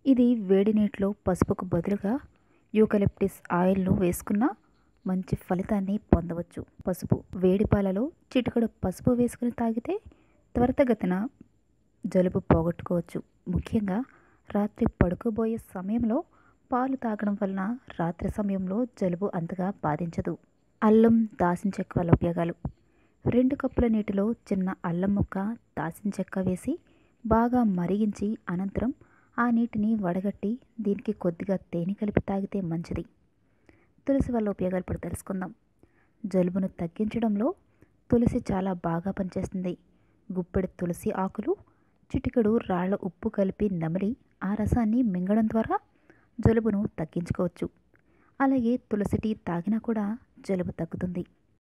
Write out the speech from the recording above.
ఇది వేడి నీటిలో పసుపుకు బదులుగా యూకలిప్టిస్ ఆయిల్ను వేసుకున్న మంచి ఫలితాన్ని పొందవచ్చు పసుపు వేడి పాలలో చిటికెడు పసుపు వేసుకుని తాగితే త్వరితగతిన జలుబు పోగొట్టుకోవచ్చు ముఖ్యంగా రాత్రి పడుకోబోయే సమయంలో పాలు తాగడం వలన రాత్రి సమయంలో జలుబు అంతగా బాధించదు అల్లం దాసిన చెక్క వల్ల ఉపయోగాలు రెండు కప్పుల నీటిలో చిన్న అల్లం ముక్క దాసిన చెక్క వేసి బాగా మరిగించి అనంతరం ఆ నీటిని వడగట్టి దీనికి కొద్దిగా తేనె కలిపి తాగితే మంచిది తులసి వల్ల ఉపయోగాలు ఇప్పుడు తెలుసుకుందాం జలుబును తగ్గించడంలో తులసి చాలా బాగా పనిచేస్తుంది గుప్పెడు తులసి ఆకులు చిటికెడు రాళ్ల ఉప్పు కలిపి నమిలి ఆ రసాన్ని మింగడం ద్వారా జలుబును తగ్గించుకోవచ్చు అలాగే తులసి టీ తాగినా కూడా జలుబు తగ్గుతుంది